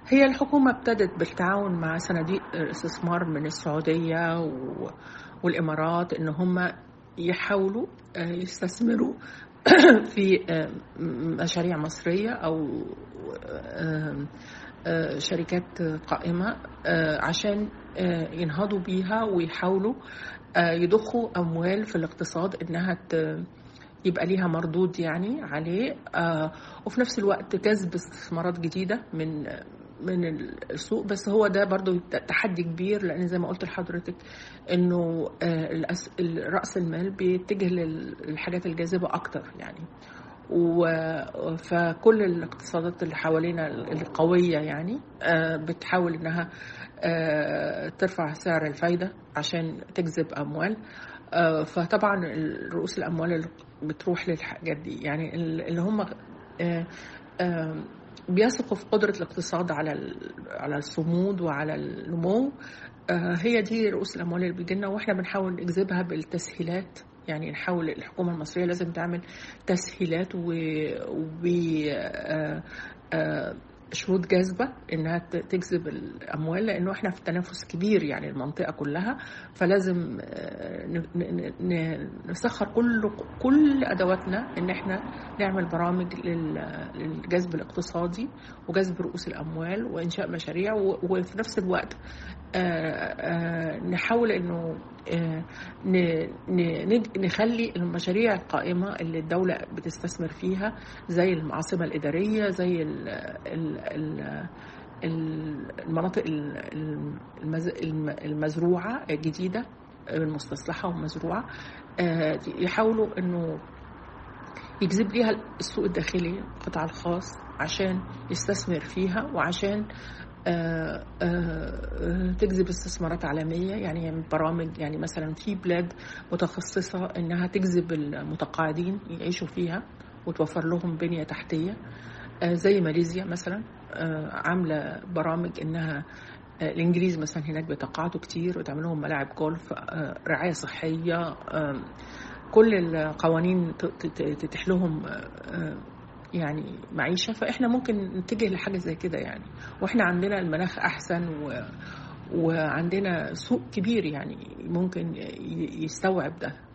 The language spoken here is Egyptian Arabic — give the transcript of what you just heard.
هي الحكومة ابتدت بالتعاون مع صناديق الاستثمار من السعودية والإمارات إن هم يحاولوا يستثمروا في مشاريع مصرية أو شركات قائمة عشان ينهضوا بيها ويحاولوا يضخوا أموال في الاقتصاد إنها يبقى ليها مردود يعني عليه وفي نفس الوقت جذب استثمارات جديدة من من السوق بس هو ده برضو تحدي كبير لان زي ما قلت لحضرتك انه راس المال بيتجه للحاجات الجاذبه اكتر يعني فكل الاقتصادات اللي حوالينا القويه يعني بتحاول انها ترفع سعر الفايده عشان تجذب اموال فطبعا رؤوس الاموال اللي بتروح للحاجات دي يعني اللي هم بيثقوا في قدرة الاقتصاد على على الصمود وعلى النمو هي دي رؤوس الأموال اللي بتجيلنا وإحنا بنحاول نجذبها بالتسهيلات يعني نحاول الحكومة المصرية لازم تعمل تسهيلات و, و... شروط جاذبه انها تجذب الاموال لانه احنا في تنافس كبير يعني المنطقه كلها فلازم نسخر كل كل ادواتنا ان احنا نعمل برامج للجذب الاقتصادي وجذب رؤوس الاموال وانشاء مشاريع وفي نفس الوقت نحاول انه نخلي المشاريع القائمة اللي الدولة بتستثمر فيها زي العاصمة الإدارية زي المناطق المزروعة الجديدة المستصلحة ومزروعة يحاولوا انه يجذب ليها السوق الداخلي القطاع الخاص عشان يستثمر فيها وعشان آآ آآ تجذب استثمارات عالمية يعني برامج يعني مثلا في بلاد متخصصة انها تجذب المتقاعدين يعيشوا فيها وتوفر لهم بنية تحتية زي ماليزيا مثلا عاملة برامج انها الانجليز مثلا هناك بيتقاعدوا كتير وتعمل لهم ملاعب جولف رعاية صحية كل القوانين تتيح لهم يعني معيشة فإحنا ممكن نتجه لحاجة زي كده يعني وإحنا عندنا المناخ أحسن و... وعندنا سوق كبير يعني ممكن يستوعب ده